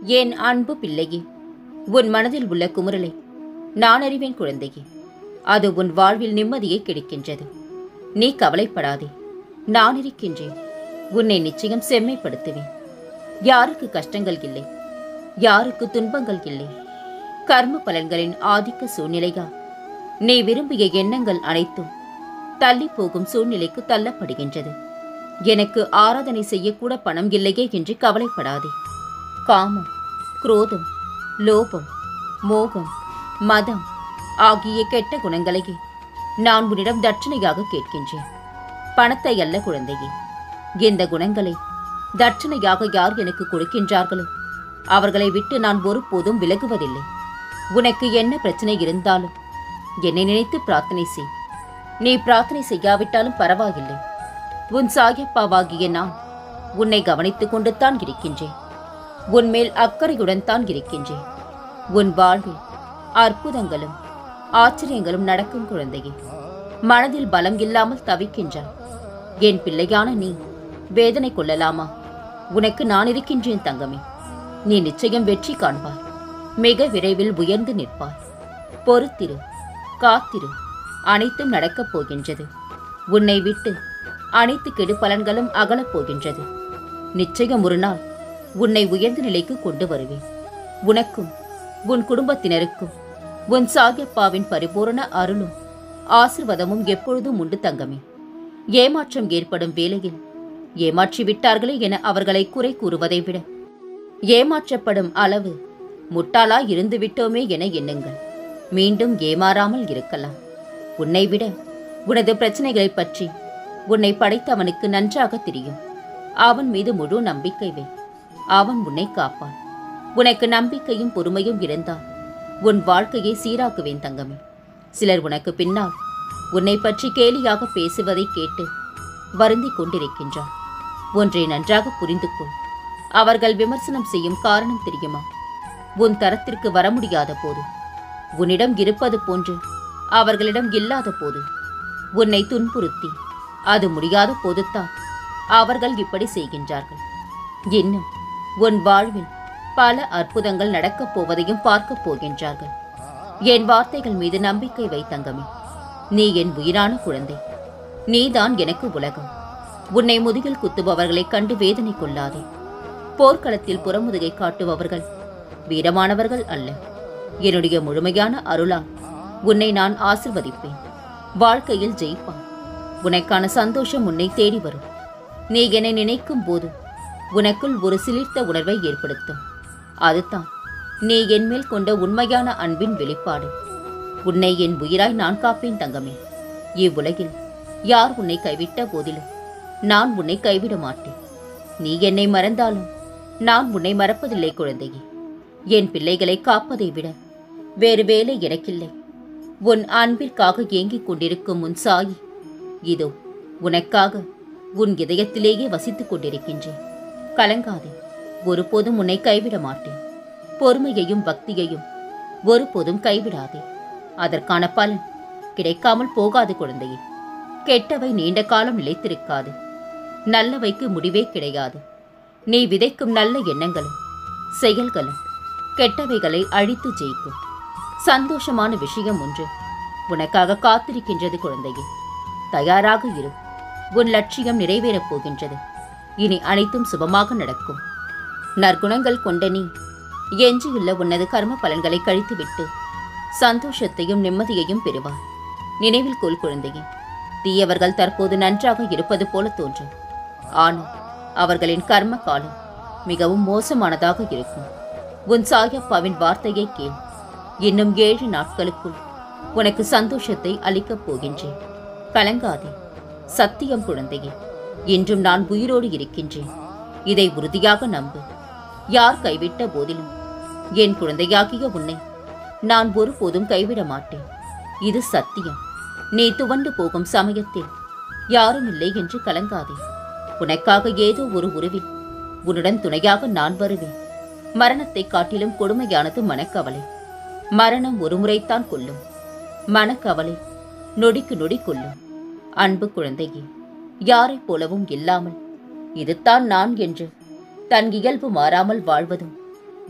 என் அன்பு பிள்ளையே உன் மனதில் உள்ள குமுறலை நான் அறிவேன் குழந்தையே அது உன் வாழ்வில் நிம்மதியை கிடைக்கின்றது நீ கவலைப்படாதே நான் இருக்கின்றேன் உன்னை நிச்சயம் செம்மைப்படுத்துவேன் யாருக்கு கஷ்டங்கள் இல்லை யாருக்கு துன்பங்கள் இல்லை கர்ம பலன்களின் ஆதிக்க சூழ்நிலையா நீ விரும்பிய எண்ணங்கள் அனைத்தும் தள்ளி போகும் சூழ்நிலைக்கு தள்ளப்படுகின்றது எனக்கு ஆராதனை செய்யக்கூட பணம் இல்லையே என்று கவலைப்படாதே காமம் குரோதம் லோபம் மோகம் மதம் ஆகிய கெட்ட குணங்களையே நான் உன்னிடம் தட்சணையாக கேட்கின்றேன் பணத்தை அல்ல குழந்தையே இந்த குணங்களை தட்சணையாக யார் எனக்கு கொடுக்கின்றார்களோ அவர்களை விட்டு நான் ஒருபோதும் விலகுவதில்லை உனக்கு என்ன பிரச்சனை இருந்தாலும் என்னை நினைத்து பிரார்த்தனை செய் நீ பிரார்த்தனை செய்யாவிட்டாலும் பரவாயில்லை உன் சாயப்பாவாகிய நான் உன்னை கவனித்துக் கொண்டு தான் இருக்கின்றேன் உன்மேல் அக்கறையுடன் தான் இருக்கின்றேன் உன் வாழ்வில் அற்புதங்களும் ஆச்சரியங்களும் நடக்கும் குழந்தையே மனதில் பலம் இல்லாமல் தவிக்கின்றாய் என் பிள்ளையான நீ வேதனை கொள்ளலாமா உனக்கு நான் இருக்கின்றேன் தங்கமே நீ நிச்சயம் வெற்றி காண்பாய் மிக விரைவில் உயர்ந்து நிற்பாய் பொறுத்திரு காத்திரு அனைத்தும் நடக்கப் போகின்றது உன்னை விட்டு அனைத்து கெடுபலன்களும் அகலப் போகின்றது நிச்சயம் ஒரு நாள் உன்னை உயர்ந்த நிலைக்கு கொண்டு வருவேன் உனக்கும் உன் குடும்பத்தினருக்கும் உன் சாகியப்பாவின் பரிபூரண அருளும் ஆசிர்வாதமும் எப்பொழுதும் உண்டு தங்கமே ஏமாற்றம் ஏற்படும் வேளையில் ஏமாற்றி விட்டார்களே என அவர்களை குறை கூறுவதை விட ஏமாற்றப்படும் அளவு முட்டாளா இருந்து விட்டோமே என எண்ணுங்கள் மீண்டும் ஏமாறாமல் இருக்கலாம் உன்னை விட உனது பிரச்சனைகளைப் பற்றி உன்னை படைத்தவனுக்கு நன்றாக தெரியும் அவன் மீது முழு நம்பிக்கை வை அவன் உன்னை காப்பான் உனக்கு நம்பிக்கையும் பொறுமையும் இருந்தால் உன் வாழ்க்கையை சீராக்குவேன் தங்கமே சிலர் உனக்கு பின்னால் உன்னை பற்றி கேலியாக பேசுவதை கேட்டு வருந்திக் கொண்டிருக்கின்றார் ஒன்றை நன்றாக புரிந்து கொள் அவர்கள் விமர்சனம் செய்யும் காரணம் தெரியுமா உன் தரத்திற்கு வர முடியாத போது உன்னிடம் இருப்பது போன்று அவர்களிடம் இல்லாத போது உன்னை துன்புறுத்தி அது முடியாத போதுதான் அவர்கள் இப்படி செய்கின்றார்கள் இன்னும் உன் வாழ்வில் பல அற்புதங்கள் நடக்கப் போவதையும் பார்க்கப் போகின்றார்கள் என் வார்த்தைகள் மீது நம்பிக்கை வை தங்கமே நீ என் உயிரான குழந்தை நீதான் எனக்கு உலகம் உன்னை முதுகில் குத்துபவர்களைக் கண்டு வேதனை கொள்ளாதே போர்க்களத்தில் புறமுதுகை காட்டுபவர்கள் வீரமானவர்கள் அல்ல என்னுடைய முழுமையான அருளால் உன்னை நான் ஆசிர்வதிப்பேன் வாழ்க்கையில் ஜெயிப்பான் உனக்கான சந்தோஷம் உன்னை தேடி வரும் நீ என்னை நினைக்கும் போது உனக்குள் ஒரு சிலிர்த்த உணர்வை ஏற்படுத்தும் அதுதான் நீ என்மேல் கொண்ட உண்மையான அன்பின் வெளிப்பாடு உன்னை என் உயிராய் நான் காப்பேன் தங்கமே இவ்வுலகில் யார் உன்னை கைவிட்ட போதிலும் நான் உன்னை கைவிட மாட்டேன் நீ என்னை மறந்தாலும் நான் உன்னை மறப்பதில்லை குழந்தையே என் பிள்ளைகளை காப்பதை விட வேறு வேலை எனக்கில்லை உன் அன்பிற்காக ஏங்கிக் கொண்டிருக்கும் உன் சாயி இதோ உனக்காக உன் இதயத்திலேயே வசித்துக் கொண்டிருக்கின்றேன் கலங்காதே ஒருபோதும் உன்னை கைவிட மாட்டேன் பொறுமையையும் பக்தியையும் ஒருபோதும் கைவிடாதே அதற்கான பலன் கிடைக்காமல் போகாது குழந்தையே கெட்டவை நீண்ட காலம் நிலைத்திருக்காது நல்லவைக்கு முடிவே கிடையாது நீ விதைக்கும் நல்ல எண்ணங்களும் செயல்களும் கெட்டவைகளை அழித்து ஜெயிக்கும் சந்தோஷமான விஷயம் ஒன்று உனக்காக காத்திருக்கின்றது குழந்தையே தயாராக இரு உன் லட்சியம் நிறைவேறப் போகின்றது இனி அனைத்தும் சுபமாக நடக்கும் நற்குணங்கள் கொண்ட நீ எஞ்சியுள்ள உனது கர்ம பலன்களை கழித்துவிட்டு சந்தோஷத்தையும் நிம்மதியையும் பெறுவார் நினைவில் கொள் குழந்தையே தீயவர்கள் தற்போது நன்றாக இருப்பது போல தோன்றும் ஆனால் அவர்களின் கர்ம காலம் மிகவும் மோசமானதாக இருக்கும் உன் சாயப்பாவின் வார்த்தையை கேள் இன்னும் ஏழு நாட்களுக்குள் உனக்கு சந்தோஷத்தை அளிக்கப் போகின்றேன் கலங்காதே சத்தியம் குழந்தையே இன்றும் நான் உயிரோடு இருக்கின்றேன் இதை உறுதியாக நம்பு யார் கைவிட்ட போதிலும் என் குழந்தையாகிய உன்னை நான் ஒருபோதும் கைவிட மாட்டேன் இது சத்தியம் நீ துவண்டு போகும் சமயத்தில் யாரும் இல்லை என்று கலங்காதே உனக்காக ஏதோ ஒரு உருவில் உன்னுடன் துணையாக நான் வருவேன் மரணத்தை காட்டிலும் கொடுமையானது மனக்கவலை மரணம் ஒரு முறைத்தான் கொல்லும் மனக்கவலை நொடிக்கு நொடி கொல்லும் அன்பு குழந்தையே யாரைப் போலவும் இல்லாமல் இதுதான் நான் என்று தன் இயல்பு மாறாமல் வாழ்வதும்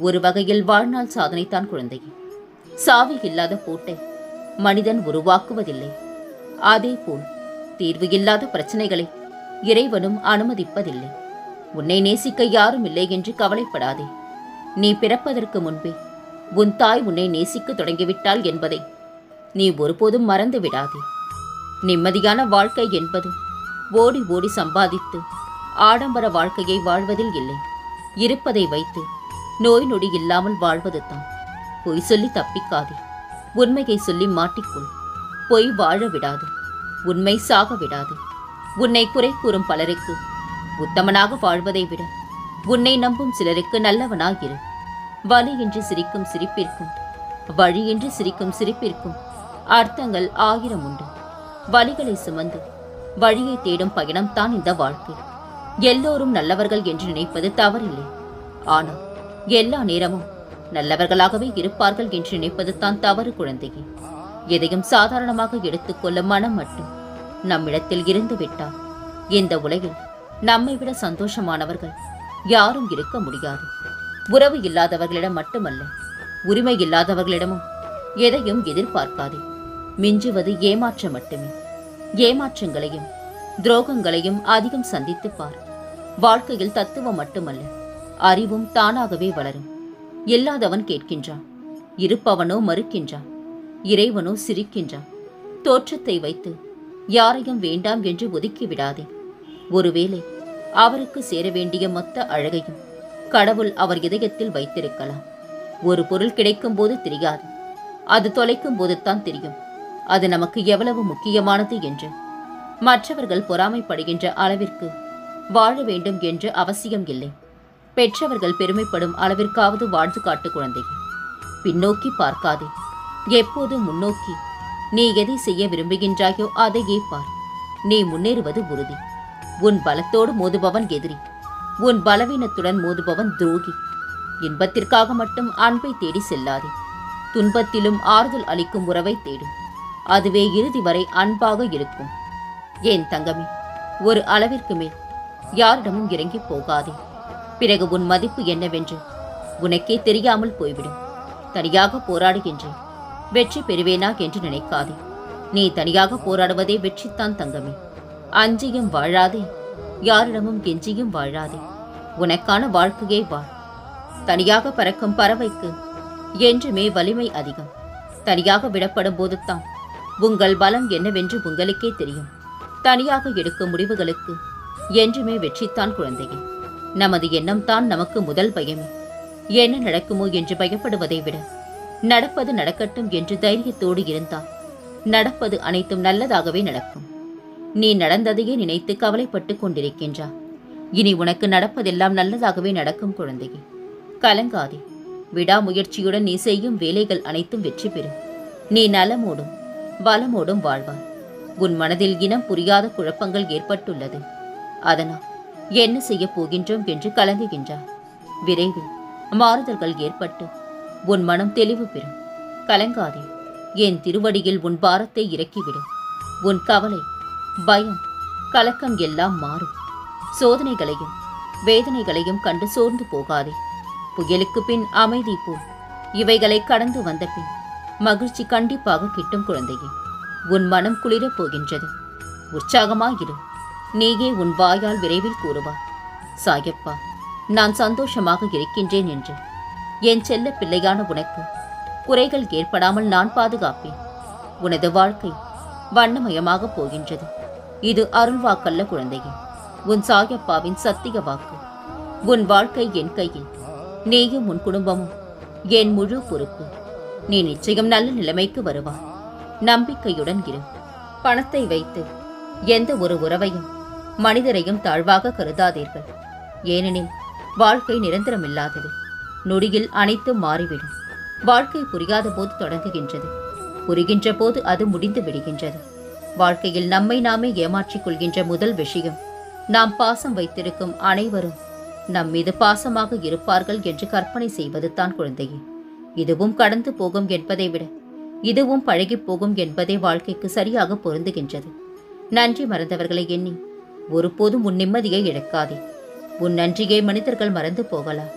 ஒரு வகையில் வாழ்நாள் சாதனைத்தான் குழந்தையே சாவி இல்லாத பூட்டை மனிதன் உருவாக்குவதில்லை அதேபோல் தீர்வு இல்லாத பிரச்சனைகளை இறைவனும் அனுமதிப்பதில்லை உன்னை நேசிக்க யாரும் இல்லை என்று கவலைப்படாதே நீ பிறப்பதற்கு முன்பே உன் தாய் உன்னை நேசிக்க தொடங்கிவிட்டாள் என்பதை நீ ஒருபோதும் மறந்து விடாதே நிம்மதியான வாழ்க்கை என்பது ஓடி ஓடி சம்பாதித்து ஆடம்பர வாழ்க்கையை வாழ்வதில் இல்லை இருப்பதை வைத்து நோய் நொடி இல்லாமல் வாழ்வது தான் பொய் சொல்லி தப்பிக்காதே உண்மையை சொல்லி மாட்டிக்கொள் பொய் வாழ விடாது உண்மை சாக விடாது உன்னை குறை கூறும் பலருக்கு உத்தமனாக வாழ்வதை விட உன்னை நம்பும் சிலருக்கு நல்லவனாயிரு வலியின்றி சிரிக்கும் சிரிப்பிற்கும் வழியின்றி சிரிக்கும் சிரிப்பிற்கும் அர்த்தங்கள் ஆயிரம் உண்டு வலிகளை சுமந்து வழியை தேடும் பயணம்தான் இந்த வாழ்க்கை எல்லோரும் நல்லவர்கள் என்று நினைப்பது தவறில்லை ஆனால் எல்லா நேரமும் நல்லவர்களாகவே இருப்பார்கள் என்று நினைப்பது தான் தவறு குழந்தையே எதையும் சாதாரணமாக எடுத்துக்கொள்ள மனம் மட்டும் நம்மிடத்தில் இருந்து விட்டால் இந்த உலகில் நம்மை விட சந்தோஷமானவர்கள் யாரும் இருக்க முடியாது உறவு இல்லாதவர்களிடம் மட்டுமல்ல உரிமை இல்லாதவர்களிடமும் எதையும் எதிர்பார்க்காதே மிஞ்சுவது ஏமாற்றம் மட்டுமே ஏமாற்றங்களையும் துரோகங்களையும் அதிகம் சந்தித்துப் பார் வாழ்க்கையில் தத்துவம் மட்டுமல்ல அறிவும் தானாகவே வளரும் இல்லாதவன் கேட்கின்றான் இருப்பவனோ மறுக்கின்றான் இறைவனோ சிரிக்கின்றான் தோற்றத்தை வைத்து யாரையும் வேண்டாம் என்று ஒதுக்கி விடாதே ஒருவேளை அவருக்கு சேர வேண்டிய மொத்த அழகையும் கடவுள் அவர் இதயத்தில் வைத்திருக்கலாம் ஒரு பொருள் கிடைக்கும் போது தெரியாது அது தொலைக்கும் போதுதான் தெரியும் அது நமக்கு எவ்வளவு முக்கியமானது என்று மற்றவர்கள் பொறாமைப்படுகின்ற அளவிற்கு வாழ வேண்டும் என்ற அவசியம் இல்லை பெற்றவர்கள் பெருமைப்படும் அளவிற்காவது வாழ்ந்து காட்டு குழந்தையே பின்னோக்கி பார்க்காதே எப்போதும் முன்னோக்கி நீ எதை செய்ய விரும்புகின்றாயோ அதையே பார் நீ முன்னேறுவது உறுதி உன் பலத்தோடு மோதுபவன் எதிரி உன் பலவீனத்துடன் மோதுபவன் துரோகி இன்பத்திற்காக மட்டும் அன்பை தேடி செல்லாதே துன்பத்திலும் ஆறுதல் அளிக்கும் உறவை தேடும் அதுவே இறுதி வரை அன்பாக இருக்கும் ஏன் தங்கமே ஒரு அளவிற்கு மேல் யாரிடமும் இறங்கி போகாதே பிறகு உன் மதிப்பு என்னவென்று உனக்கே தெரியாமல் போய்விடும் தனியாக போராடுகின்றேன் வெற்றி பெறுவேனா என்று நினைக்காதே நீ தனியாக போராடுவதே வெற்றித்தான் தங்கமே அஞ்சியும் வாழாதே யாரிடமும் கெஞ்சியும் வாழாதே உனக்கான வாழ்க்கையை வாழ் தனியாக பறக்கும் பறவைக்கு என்றுமே வலிமை அதிகம் தனியாக விடப்படும் போதுதான் உங்கள் பலம் என்னவென்று உங்களுக்கே தெரியும் தனியாக எடுக்கும் முடிவுகளுக்கு என்றுமே வெற்றித்தான் குழந்தையே நமது எண்ணம் தான் நமக்கு முதல் பயமே என்ன நடக்குமோ என்று பயப்படுவதை விட நடப்பது நடக்கட்டும் என்று தைரியத்தோடு இருந்தால் நடப்பது அனைத்தும் நல்லதாகவே நடக்கும் நீ நடந்ததையே நினைத்து கவலைப்பட்டு கொண்டிருக்கின்றா இனி உனக்கு நடப்பதெல்லாம் நல்லதாகவே நடக்கும் குழந்தையே கலங்காதே விடாமுயற்சியுடன் நீ செய்யும் வேலைகள் அனைத்தும் வெற்றி பெறும் நீ நலமோடும் வளமோடும் வாழ்வாய் உன் மனதில் இனம் புரியாத குழப்பங்கள் ஏற்பட்டுள்ளது அதனால் என்ன செய்யப் போகின்றோம் என்று கலங்குகின்றார் விரைவில் மாறுதல்கள் ஏற்பட்டு உன் மனம் தெளிவு பெறும் கலங்காதே என் திருவடியில் உன் பாரத்தை இறக்கிவிடும் உன் கவலை பயம் கலக்கம் எல்லாம் மாறும் சோதனைகளையும் வேதனைகளையும் கண்டு சோர்ந்து போகாதே புயலுக்கு பின் அமைதி போல் இவைகளை கடந்து வந்த பின் மகிழ்ச்சி கண்டிப்பாக கிட்டும் குழந்தையே உன் மனம் குளிரப் போகின்றது உற்சாகமாயிரு நீயே உன் வாயால் விரைவில் கூறுவாய் சாயப்பா நான் சந்தோஷமாக இருக்கின்றேன் என்று என் செல்ல பிள்ளையான உனக்கு குறைகள் ஏற்படாமல் நான் பாதுகாப்பேன் உனது வாழ்க்கை வண்ணமயமாக போகின்றது இது அருள்வாக்கல்ல குழந்தையே உன் சாயப்பாவின் சத்திய வாக்கு உன் வாழ்க்கை என் கையில் நீயும் உன் குடும்பமும் என் முழு பொறுப்பு நீ நிச்சயம் நல்ல நிலைமைக்கு வருவாய் நம்பிக்கையுடன் இரு பணத்தை வைத்து எந்த ஒரு உறவையும் மனிதரையும் தாழ்வாக கருதாதீர்கள் ஏனெனில் வாழ்க்கை நிரந்தரமில்லாதது நொடியில் அனைத்தும் மாறிவிடும் வாழ்க்கை புரியாத போது தொடங்குகின்றது புரிகின்ற போது அது முடிந்து விடுகின்றது வாழ்க்கையில் நம்மை நாமே ஏமாற்றிக் கொள்கின்ற முதல் விஷயம் நாம் பாசம் வைத்திருக்கும் அனைவரும் நம் மீது பாசமாக இருப்பார்கள் என்று கற்பனை செய்வது தான் குழந்தையே இதுவும் கடந்து போகும் என்பதை விட இதுவும் பழகிப் போகும் என்பதே வாழ்க்கைக்கு சரியாக பொருந்துகின்றது நன்றி மறந்தவர்களை எண்ணி ஒருபோதும் உன் நிம்மதியை இழக்காதே உன் நன்றியை மனிதர்கள் மறந்து போகலாம்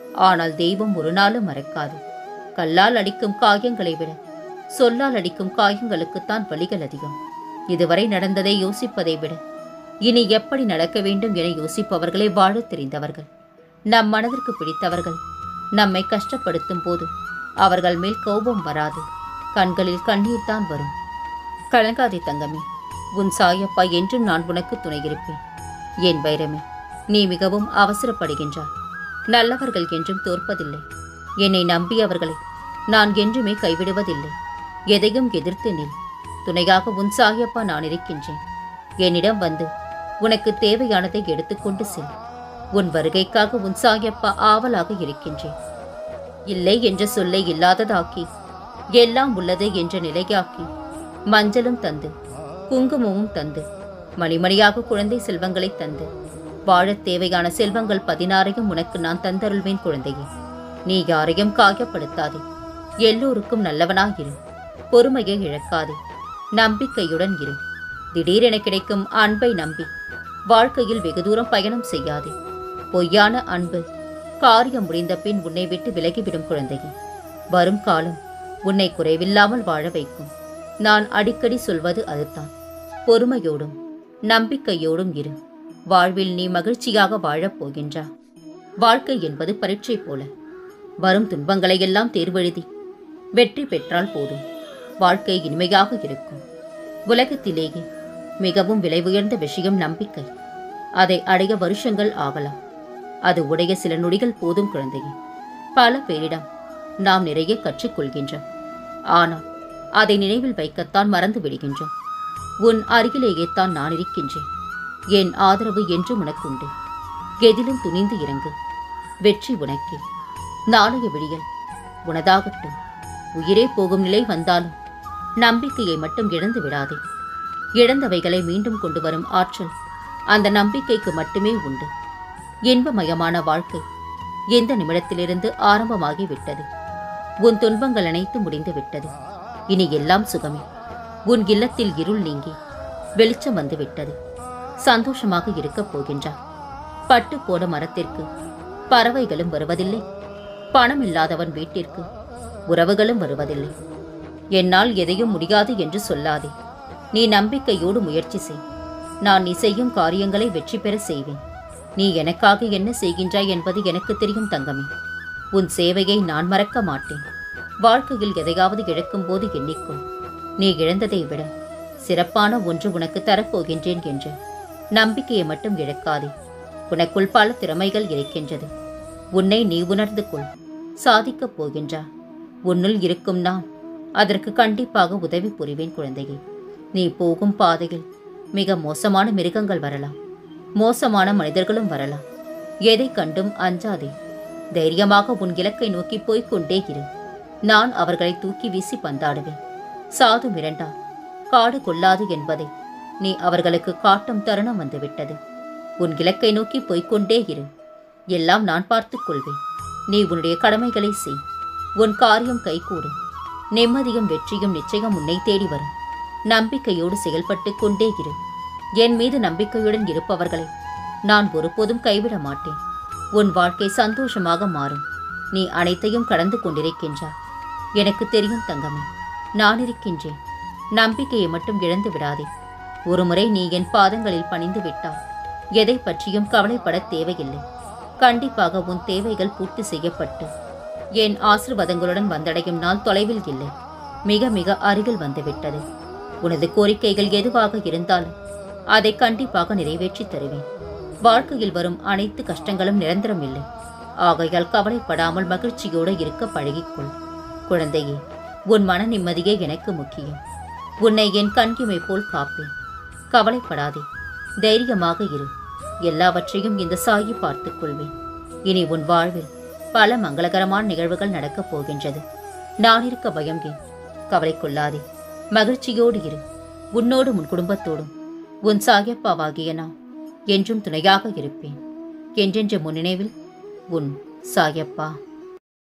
ஆனால் தெய்வம் ஒரு நாளும் மறக்காது கல்லால் அடிக்கும் காயங்களை விட சொல்லால் அடிக்கும் காயங்களுக்குத்தான் வலிகள் அதிகம் இதுவரை நடந்ததை யோசிப்பதை விட இனி எப்படி நடக்க வேண்டும் என யோசிப்பவர்களே வாழத் தெரிந்தவர்கள் நம் மனதிற்கு பிடித்தவர்கள் நம்மை கஷ்டப்படுத்தும் போது அவர்கள் மேல் கோபம் வராது கண்களில் கண்ணீர் தான் வரும் கலங்காதே தங்கமே உன் சாயப்பா என்றும் நான் உனக்கு துணையிருப்பேன் என் வைரமே நீ மிகவும் அவசரப்படுகின்றாய் நல்லவர்கள் என்றும் தோற்பதில்லை என்னை நம்பியவர்களை நான் என்றுமே கைவிடுவதில்லை எதையும் எதிர்த்து நில் துணையாக உன் சாயப்பா நான் இருக்கின்றேன் என்னிடம் வந்து உனக்கு தேவையானதை எடுத்துக்கொண்டு செல் உன் வருகைக்காக உன் சாயப்பா ஆவலாக இருக்கின்றேன் இல்லை என்ற சொல்லை இல்லாததாக்கி எல்லாம் உள்ளது என்ற நிலையாக்கி மஞ்சளும் தந்து குங்குமமும் தந்து மணிமணியாக குழந்தை செல்வங்களை தந்து வாழத் தேவையான செல்வங்கள் பதினாறையும் உனக்கு நான் தந்தருள்வேன் குழந்தையே நீ யாரையும் காயப்படுத்தாதே எல்லோருக்கும் நல்லவனாயிரு பொறுமையை இழக்காதே நம்பிக்கையுடன் இரு திடீரென கிடைக்கும் அன்பை நம்பி வாழ்க்கையில் வெகு தூரம் பயணம் செய்யாதே பொய்யான அன்பு காரியம் முடிந்த பின் உன்னை விட்டு விலகிவிடும் குழந்தையே வரும் காலம் உன்னை குறைவில்லாமல் வாழ வைக்கும் நான் அடிக்கடி சொல்வது அதுதான் பொறுமையோடும் நம்பிக்கையோடும் இரு வாழ்வில் நீ மகிழ்ச்சியாக வாழப் போகின்றா வாழ்க்கை என்பது பரீட்சை போல வரும் துன்பங்களை எல்லாம் தேர்வெழுதி வெற்றி பெற்றால் போதும் வாழ்க்கை இனிமையாக இருக்கும் உலகத்திலேயே மிகவும் விலை உயர்ந்த விஷயம் நம்பிக்கை அதை அடைய வருஷங்கள் ஆகலாம் அது உடைய சில நொடிகள் போதும் குழந்தையே பல பேரிடம் நாம் நிறைய கற்றுக்கொள்கின்றோம் ஆனால் அதை நினைவில் வைக்கத்தான் மறந்து விடுகின்றோம் உன் அருகிலேயே தான் நான் இருக்கின்றேன் என் ஆதரவு என்றும் உனக்குண்டு எதிலும் துணிந்து இறங்கு வெற்றி உனக்கே நாளைய விடியல் உனதாகட்டும் உயிரே போகும் நிலை வந்தாலும் நம்பிக்கையை மட்டும் இழந்து விடாதே இழந்தவைகளை மீண்டும் கொண்டு வரும் ஆற்றல் அந்த நம்பிக்கைக்கு மட்டுமே உண்டு இன்பமயமான வாழ்க்கை எந்த நிமிடத்திலிருந்து ஆரம்பமாகி விட்டது உன் துன்பங்கள் அனைத்தும் முடிந்து விட்டது இனி எல்லாம் சுகமே உன் இல்லத்தில் இருள் நீங்கி வெளிச்சம் வந்து விட்டது சந்தோஷமாக இருக்கப் போகின்றார் பட்டு போன மரத்திற்கு பறவைகளும் வருவதில்லை பணம் இல்லாதவன் வீட்டிற்கு உறவுகளும் வருவதில்லை என்னால் எதையும் முடியாது என்று சொல்லாதே நீ நம்பிக்கையோடு முயற்சி செய் நான் நீ செய்யும் காரியங்களை வெற்றி பெற செய்வேன் நீ எனக்காக என்ன செய்கின்றாய் என்பது எனக்கு தெரியும் தங்கமே உன் சேவையை நான் மறக்க மாட்டேன் வாழ்க்கையில் எதையாவது இழக்கும்போது எண்ணிக்கொள் நீ இழந்ததை விட சிறப்பான ஒன்று உனக்கு தரப்போகின்றேன் என்று நம்பிக்கையை மட்டும் இழக்காதே உனக்குள் பல திறமைகள் இருக்கின்றது உன்னை நீ உணர்ந்து கொள் சாதிக்கப் போகின்றா உன்னுள் இருக்கும் நான் அதற்கு கண்டிப்பாக உதவி புரிவேன் குழந்தையே நீ போகும் பாதையில் மிக மோசமான மிருகங்கள் வரலாம் மோசமான மனிதர்களும் வரலாம் எதை கண்டும் அஞ்சாதே தைரியமாக உன் இலக்கை நோக்கி போய்க் கொண்டே இரு நான் அவர்களை தூக்கி வீசி பந்தாடுவேன் சாது மிரண்டா காடு கொள்ளாது என்பதை நீ அவர்களுக்கு காட்டும் தருணம் வந்துவிட்டது உன் இலக்கை நோக்கி போய்க் கொண்டே இரு எல்லாம் நான் பார்த்துக் கொள்வேன் நீ உன்னுடைய கடமைகளை செய் உன் காரியம் கைகூடும் நிம்மதியும் வெற்றியும் நிச்சயம் உன்னை தேடி வரும் நம்பிக்கையோடு செயல்பட்டு கொண்டே இரு என் மீது நம்பிக்கையுடன் இருப்பவர்களை நான் ஒருபோதும் கைவிட மாட்டேன் உன் வாழ்க்கை சந்தோஷமாக மாறும் நீ அனைத்தையும் கடந்து கொண்டிருக்கின்றாய் எனக்கு தெரியும் தங்கமே நான் இருக்கின்றேன் நம்பிக்கையை மட்டும் இழந்து விடாதே ஒருமுறை நீ என் பாதங்களில் பணிந்து விட்டால் எதை பற்றியும் கவலைப்பட தேவையில்லை கண்டிப்பாக உன் தேவைகள் பூர்த்தி செய்யப்பட்டு என் ஆசிர்வாதங்களுடன் வந்தடையும் நாள் தொலைவில் இல்லை மிக மிக அருகில் வந்துவிட்டது உனது கோரிக்கைகள் எதுவாக இருந்தாலும் அதை கண்டிப்பாக நிறைவேற்றி தருவேன் வாழ்க்கையில் வரும் அனைத்து கஷ்டங்களும் நிரந்தரம் இல்லை ஆகையால் கவலைப்படாமல் மகிழ்ச்சியோடு இருக்க பழகிக்கொள் குழந்தையே உன் மன நிம்மதியே எனக்கு முக்கியம் உன்னை என் கண்கிமை போல் காப்பேன் கவலைப்படாதே தைரியமாக இரு எல்லாவற்றையும் இந்த சாயி பார்த்துக் கொள்வேன் இனி உன் வாழ்வில் பல மங்களகரமான நிகழ்வுகள் நடக்கப் போகின்றது நான் இருக்க பயம் ஏன் கவலை கொள்ளாதே மகிழ்ச்சியோடு இரு உன்னோடும் உன் குடும்பத்தோடும் உன் சாயப்பாவாகிய நான் என்றும் துணையாக இருப்பேன் என்றென்ற முன்னினைவில் உன் சாயப்பா